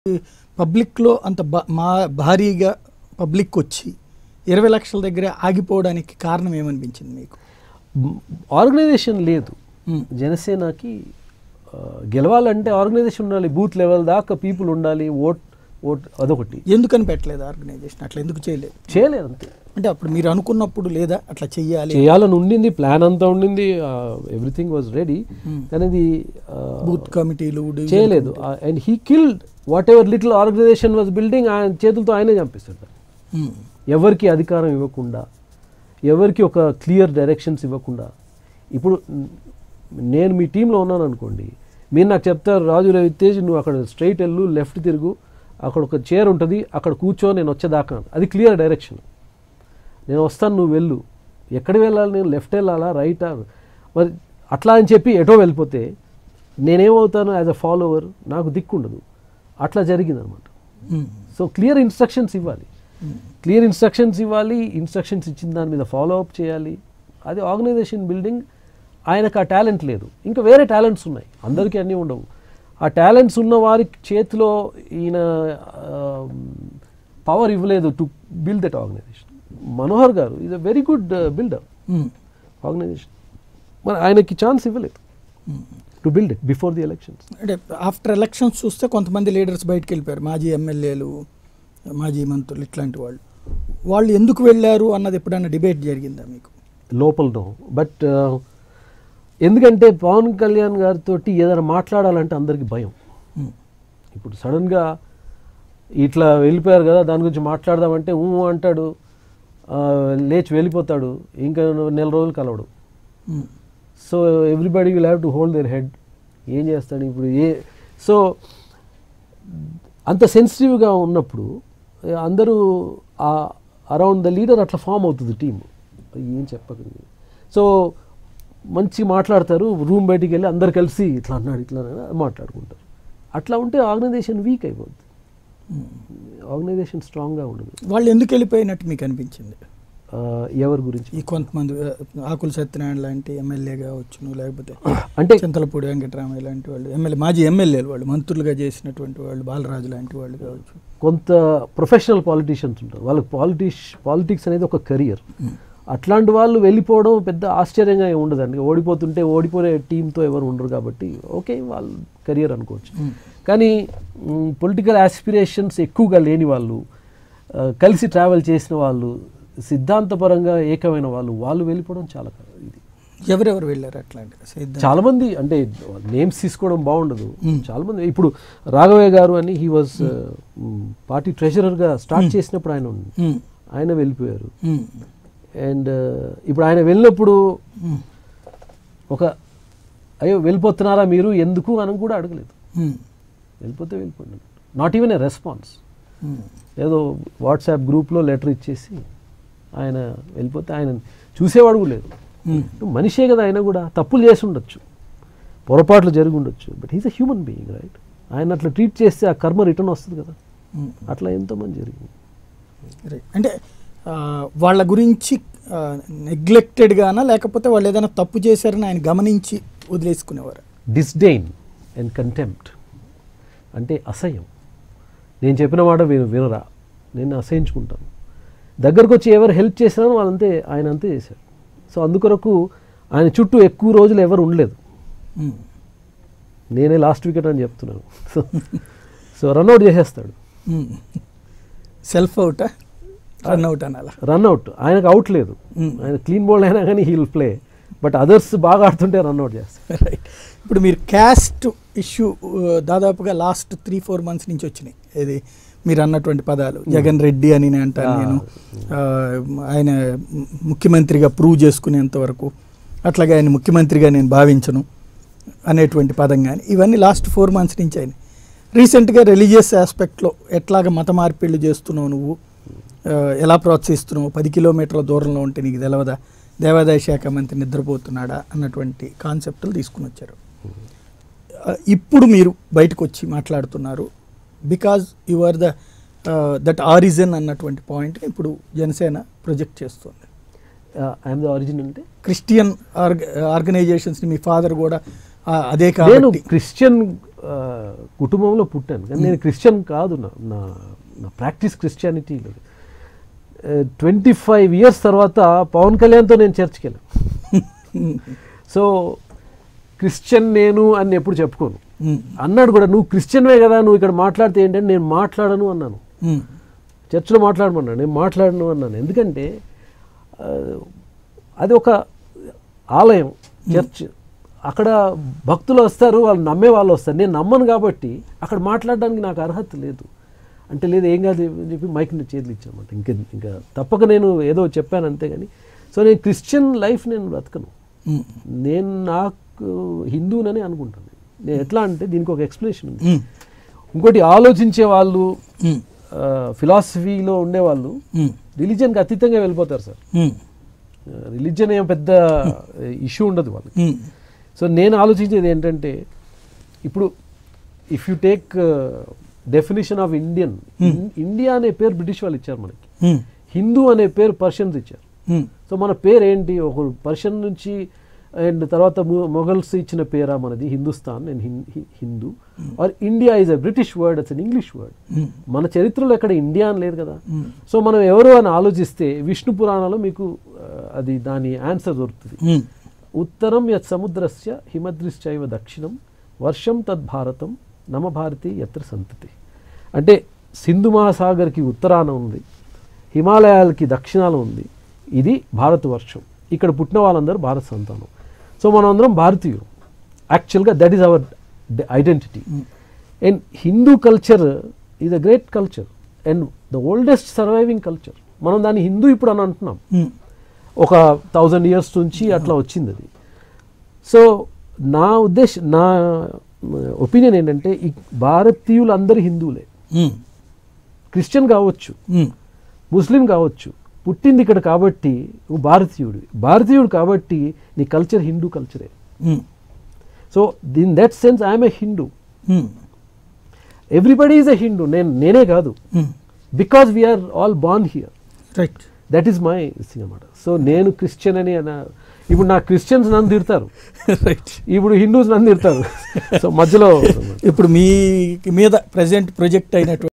పబ్లిక్లో అంత బా- మా భారీగా పబ్లిక్ వచ్చి ఇరవై లక్షల దగ్గర ఆగిపోవడానికి కారణం ఏమనిపించింది మీకు ఆర్గనైజేషన్ లేదు మ్మ్. జనసేనకి ఆ, గెలవాలంటే ఆర్గనైజేషన్ ఉండాలి బూత్ లెవెల్ దాకా పీపుల్ ఉండాలి ఓట్ ఓట్ అదొకటి ఎందుకని పెట్టలేదు ఆర్గనైజేషన్ అట్లా ఎందుకు చేయలేదు చేయలేదు అంతే అంటే అప్పుడు మీరు అనుకున్నప్పుడు లేదా అట్లా చెయ్యాలి చేయాలని ఉండింది ప్లాన్ అంతా ఉండింది ఎవ్రీథింగ్ వాజ్ రెడీ మ్మ్. కానీ అది ఆ, బూత్ కమిటీలు డివిజన్ చేయలేదు and he killed whatever little organization was building ఆయన చేతులతో ఆయనే చంపిస్తాడు మ్మ్. ఎవరికి అధికారం ఇవ్వకుండా ఎవరికి ఒక క్లియర్ డైరెక్షన్స్ ఇవ్వకుండా ఇప్పుడు న్- నేను మీ టీంలో ఉన్నాను అనుకోండి మీరు నాకు చెప్తారు రాజు రవితేజ్ నువ్వు అక్కడ స్ట్రైట్ వెళ్ళు లెఫ్ట్ తిరుగు అక్కడ ఒక చైర్ ఉంటుంది అక్కడ కూర్చో నేను వచ్చేదాకా అది క్లియర్ డైరెక్షన్ నేను వస్తాను నువ్వు వెళ్ళు ఎక్కడ వెళ్ళాలి నేను లెఫ్ట్ వెళ్ళాలా రైటా మరి అట్లా అని చెప్పి ఎటో వెళ్ళిపోతే నేనేమవుతాను యాజ్ అ ఫాలోవర్ నాకు దిక్కుండదు అట్లా జరిగిందనమాట మ్మ్. సో క్లియర్ ఇన్స్ట్రక్షన్స్ ఇవ్వాలి క్లియర్ ఇన్స్ట్రక్షన్స్ ఇవ్వాలి ఇన్స్ట్రక్షన్స్ ఇచ్చిన దాని మీద ఫాలో అప్ చేయాలి అది ఆర్గనైజేషన్ బిల్డింగ్ ఆయనకు ఆ టాలెంట్ లేదు ఇంకా వేరే టాలెంట్స్ ఉన్నాయి అందరికీ అన్నీ ఉండవు ఆ టాలెంట్స్ ఉన్న వారి చేతిలో ఈయన పవర్ ఇవ్వలేదు to build that organization Manohar garu is a very good builder hmm. Organization మరి ఆయనకి ఛాన్స్ ఇవ్వలేదు మ్మ్. To build it before the elections అంటే ఆఫ్టర్ ఎలక్షన్స్ చూస్తే కొంతమంది లీడర్స్ బయటకు వెళ్ళిపోయారు మాజీ ఎమ్మెల్యేలు మాజీ మంత్రులు ఇట్లాంటి వాళ్ళు వాళ్ళు ఎందుకు వెళ్ళారు అన్నది ఎప్పుడైనా డిబేట్ జరిగిందా మీకు లోపలనో బట్ ఎందుకంటే పవన్ కళ్యాణ్ గారితో ఏదైనా మాట్లాడాలంటే అందరికి భయం మ్మ్. ఇప్పుడు సడన్గా ఇట్లా వెళ్ళిపోయారు కదా దాని గురించి మాట్లాడదామంటే ఊ అంటాడు ఆ, లేచి వెళ్ళిపోతాడు ఇంకా నెల రోజులు కలవడు మ్మ్. So everybody will have to hold their head ఏం చేస్తాడు ఇప్పుడు ఏ సో అంత సెన్సిటివ్గా ఉన్నప్పుడు ఏ, అందరూ అరౌండ్ ద లీడర్ అట్లా ఫామ్ అవుతుంది టీం ఏం చెప్పకండి సో మంచి మాట్లాడతారు రూమ్ బయటికి వెళ్ళి అందరు కలిసి ఇట్లా అన్నాడు ఇట్లా అన్నాడు అని మాట్లాడుకుంటారు అట్లా ఉంటే ఆర్గనైజేషన్ వీక్ అయిపోద్ది ఆర్గనైజేషన్ స్ట్రాంగ్గా ఉండదు వాళ్ళు ఎందుకు వెళ్ళిపోయినట్టు మీకు అనిపించింది ఆ, ఎవరి గురించి ఈ కొంతమంది ఆ, ఆకుల సత్యనారాయణ లాంటి ఎమ్మెల్యే కావచ్చును లేకపోతే అంటే చింతలపూడి వెంకటరామయ్య లాంటి వాళ్ళు ఎమ్మెల్యే మాజీ ఎమ్మెల్యేలు వాళ్ళు మంత్రులుగా చేసినటువంటి వాళ్ళు బాలరాజు లాంటి వాళ్ళు కావచ్చు కొంత ప్రొఫెషనల్ పాలిటీషియన్స్ ఉంటారు వాళ్ళకి పాలిటిష్ పాలిటిక్స్ అనేది ఒక కెరియర్ అట్లాంటి వాళ్ళు వెళ్ళిపోవడం పెద్ద ఆశ్చర్యంగా ఏమి ఉండదండి ఓడిపోతుంటే ఓడిపోయే టీంతో ఎవరు ఉండరు కాబట్టి ఓకే వాళ్ళ కెరియర్ అనుకోవచ్చు మ్మ్. కానీ పొలిటికల్ ఆస్పిరేషన్స్ ఎక్కువగా లేని వాళ్ళు ఆ, కలిసి ట్రావెల్ చేసిన వాళ్ళు సిద్ధాంతపరంగా ఏకమైన వాళ్ళు వాళ్ళు వెళ్ళిపోవడం చాలా ఇది ఎవరెవరు వెళ్ళారు అట్లాంటి సిద్ధం చాలా మంది అంటే నేమ్స్ తీసుకోవడం బాగుండదు మ్మ్. చాలా మంది ఇప్పుడు రాఘవయ్య గారు అని హీ వాజ్ పార్టీ ట్రెజరర్గా స్టార్ట్ చేసినప్పుడు ఆయన ఉంది. మ్మ్. ఆయన వెళ్ళిపోయారు మ్మ్. అండ్ ఇప్పుడు ఆయన వెళ్ళినప్పుడు మ్మ్. ఒక అయ్యో వెళ్ళిపోతున్నారా మీరు ఎందుకు అని కూడా అడగలేదు మ్మ్. వెళ్ళిపోతే వెళ్ళిపోండి నాట్ ఈవెన్ ఏ రెస్పాన్స్ మ్మ్. ఏదో వాట్సాప్ గ్రూప్లో లెటర్ ఇచ్చేసి ఆయన వెళ్ళిపోతే ఆయన చూసేవాడు కూడా లేదు మ్మ్. మనిషే కదా ఆయన కూడా తప్పులు చేసి ఉండొచ్చు పొరపాట్లు జరిగి ఉండొచ్చు but he's a human being right ఆయన అట్లా ట్రీట్ చేస్తే ఆ కర్మ రిటర్న్ వస్తుంది కదా మ్మ్. అట్లా ఎంతోమంది జరిగింది రైట్. అంటే ఆ, వాళ్ళ గురించి నెగ్లెక్టెడ్గానా లేకపోతే వాళ్ళు ఏదైనా తప్పు చేశారని ఆయన గమనించి వదిలేసుకునేవారు డిస్డెయిన్ అండ్ కంటెంప్ట్ అంటే అసహ్యం నేను చెప్పిన మాట విను వినరా నేను అసహించుకుంటాను దగ్గరకు వచ్చి ఎవరు హెల్ప్ చేసినా వాళ్ళంతే ఆయన అంతే చేశారు సో అందుకొరకు ఆయన చుట్టూ ఎక్కువ రోజులు ఎవరు ఉండలేదు నేనే లాస్ట్ వికెట్ అని చెప్తున్నాను సో సో రన్అట్ చేసేస్తాడు సెల్ఫ్ అవుటా రన్ అవుట్ అనాలా రన్అట్ ఆయనకు అవుట్ లేదు Hmm. ఆయన క్లీన్ బౌల్డ్ అయినా కానీ హీల్ ప్లే బట్ అదర్స్ బాగా ఆడుతుంటే రన్అట్ చేస్తారు రైట్ ఇప్పుడు మీరు క్యాస్ట్ ఇష్యూ దాదాపుగా లాస్ట్ త్రీ ఫోర్ మంత్స్ నుంచి వచ్చినాయి ఇది మీరు అన్నటువంటి పదాలు జగన్ రెడ్డి అని నేను అంటాను నేను ఆ, ఆయన ముఖ్యమంత్రిగా ప్రూవ్ చేసుకునేంత వరకు అట్లాగే ఆయన ముఖ్యమంత్రిగా నేను భావించను అనేటువంటి పదం కానీ ఇవన్నీ లాస్ట్ ఫోర్ మంత్స్ నుంచి అయినాయి రీసెంట్గా రిలీజియస్ ఆస్పెక్ట్లో ఎట్లాగ మత మార్పిళ్ళు చేస్తున్నావు నువ్వు ఆ, ఎలా ప్రోత్సహిస్తున్నావు పది కిలోమీటర్ల దూరంలో ఉంటే నీకు తెలవదా దేవాదాయ శాఖ మంత్రి నిద్రపోతున్నాడా అన్నటువంటి కాన్సెప్టులు తీసుకుని వచ్చారు ఆ, ఇప్పుడు మీరు బయటకు వచ్చి మాట్లాడుతున్నారు because you are the that origin అన్నటువంటి పాయింట్ ఇప్పుడు జనసేన ప్రొజెక్ట్ చేస్తుంది ఐఎమ్ ద ఆరిజిన్ అంటే క్రిస్టియన్ ఆర్గ ఆర్గనైజేషన్స్ని మీ ఫాదర్ కూడా ఆ, అదే నేను కాబట్టి క్రిస్టియన్ ఆ, కుటుంబంలో పుట్టాను కానీ నేను క్రిస్టియన్ కాదు నా నా నా ప్రాక్టీస్ క్రిస్టియానిటీ లేదు ట్వంటీ ఫైవ్ ఇయర్స్ తర్వాత పవన్ కళ్యాణ్తో నేను చర్చ్కి వెళ్ళాను సో క్రిస్టియన్ నేను అని ఎప్పుడు చెప్పుకోను ఉమ్, అన్నాడు కూడా నువ్వు క్రిస్టియన్వే కదా నువ్వు ఇక్కడ మాట్లాడితే ఏంటంటే నేను మాట్లాడను అన్నాను ఉమ్, చర్చిలో మాట్లాడమన్నాడు నేను మాట్లాడను అన్నాను ఎందుకంటే ఆ, అది ఒక ఆలయం చర్చ్ అక్కడ భక్తులు వస్తారు వాళ్ళు నమ్మే వాళ్ళు వస్తారు నేను నమ్మను కాబట్టి అక్కడ మాట్లాడడానికి నాకు అర్హత లేదు అంటే లేదు ఏం కాదు అని చెప్పి మైక్ చేతులు ఇచ్చామన్నమాట ఇంకా ఇంకా తప్పక నేను ఏదో చెప్పాను అంతే కానీ సో నేను క్రిస్టియన్ లైఫ్ నేను బ్రతకను ఉమ్, నేను నాకు హిందూనని అనుకుంటాను నేను ఎట్లా అంటే దీనికి ఒక ఎక్స్ప్లెనేషన్ ఉంది ఉమ్, ఇంకోటి ఆలోచించే వాళ్ళు ఉమ్, ఫిలాసఫీలో ఉండేవాళ్ళు ఉమ్, రిలీజియన్కి అతీతంగా వెళ్ళిపోతారు సార్ ఉమ్, రిలీజియన్ ఏం పెద్ద ఇష్యూ ఉండదు వాళ్ళకి ఉమ్, సో నేను ఆలోచించేది ఏంటంటే ఇప్పుడు if you take definition of Indian India అనే పేరు బ్రిటిష్ వాళ్ళు ఇచ్చారు మనకి ఉమ్, హిందూ అనే పేరు పర్షియన్స్ ఇచ్చారు ఉమ్, సో మన పేరు ఏంటి ఒక పర్షియన్ నుంచి అండ్ తర్వాత మొ- మొఘల్స్ ఇచ్చిన పేరా మనది హిందుస్థాన్ నేను హిం- హి- Hindu or India is a British word it's an English word um, మన చరిత్రలో ఎక్కడ ఇండియా అని లేదు కదా ఉమ్, సో మనం ఎవరు అని ఆలోచిస్తే విష్ణు పురాణంలో మీకు ఆ, అది దాని ఆన్సర్ దొరుకుతుంది ఉమ్, ఉత్తరం యత్ సముద్రస్య హిమద్రిశ్చైవ దక్షిణం వర్షం తద్భారతం నమ భారతి యత్ర సంతతి అంటే సింధు మహాసాగర్కి ఉత్తరాన ఉంది హిమాలయాలకి దక్షిణాన ఉంది ఇది భారత వర్షం ఇక్కడ పుట్టిన వాళ్ళందరూ భారత సంతానం సో మనం అందరం భారతీయులు యాక్చువల్గా that is our identity and Hindu culture is a great culture and the oldest surviving culture మనం దాన్ని హిందూ ఇప్పుడు అని అంటున్నాం ఉమ్, ఒక థౌజండ్ ఇయర్స్ నుంచి అట్లా వచ్చింది అది సో నా ఉద్దేశం నా ఒపీనియన్ ఏంటంటే ఈ భారతీయులు అందరు హిందువులే ఉమ్, క్రిస్టియన్ కావచ్చు ఉమ్, ముస్లిం కావచ్చు పుట్టింది ఇక్కడ కాబట్టి నువ్వు భారతీయుడు భారతీయుడు కాబట్టి నీ కల్చర్ హిందూ కల్చరే um, so in that sense I'm a Hindu um, everybody is a Hindu నేను నేనే కాదు um, because we are all born here right that is my thing అనమాట సో నేను క్రిస్టియన్ అని అన- ఇప్పుడు నా క్రిస్టియన్స్ నన్ను తిడతారు రైట్ ఇప్పుడు హిందూస్ నన్ను తిడతారు సో మధ్యలో ఇప్పుడు మీ మీద ప్రజెంట్ ప్రొజెక్ట్ అయినటువంటి